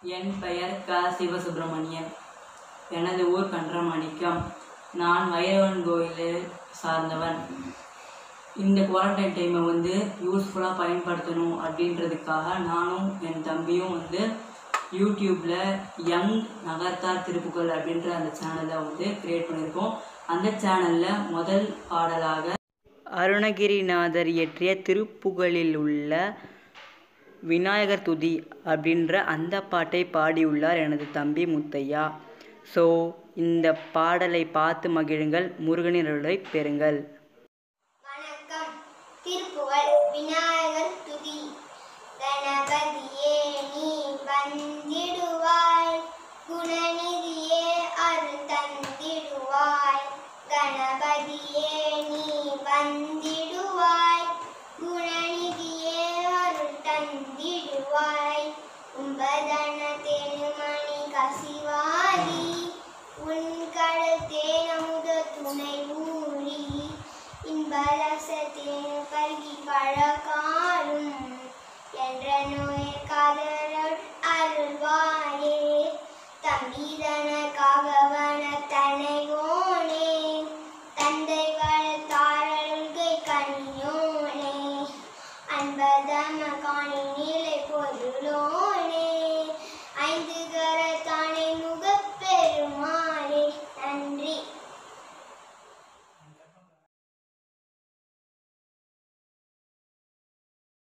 என் பெயர் க சிவசுப்பிரமணியன் எனது ஊர் கன்றமாணிக்கம் நான் வைரவன் கோயிலை சார்ந்தவன் இந்த குவாரண்டைன் டைமை வந்து யூஸ்ஃபுல்லாக பயன்படுத்தணும் அப்படின்றதுக்காக நானும் என் தம்பியும் வந்து யூடியூப்பில் யங் நகர்த்தார் திருப்புகள் அப்படின்ற அந்த சேனலை வந்து கிரியேட் பண்ணியிருக்கோம் அந்த சேனலில் முதல் பாடலாக அருணகிரிநாதர் இயற்றிய திருப்புகழில் உள்ள விநாயகர் துதி அப்படின்ற அந்த பாட்டை பாடியுள்ளார் எனது தம்பி முத்தையா ஸோ இந்த பாடலை பார்த்து மகிழுங்கள் முருகனின் அருளை பெறுங்கள் வணக்கம் திருப்புகழ் விநாயகர் துதி கணபதியே நீ வந்திடுவாய் குணநிதியே அருள் தந்திடுவாய் கணபதியே நீ வந்திடுவாய் குணநிதியே அருள் தந்திடுவாய் கும்பதன தேனுமணி கசிவாரி உன் கடல் தேனமுத துணை ஊறி இன்பரச தேனு பருகி பழ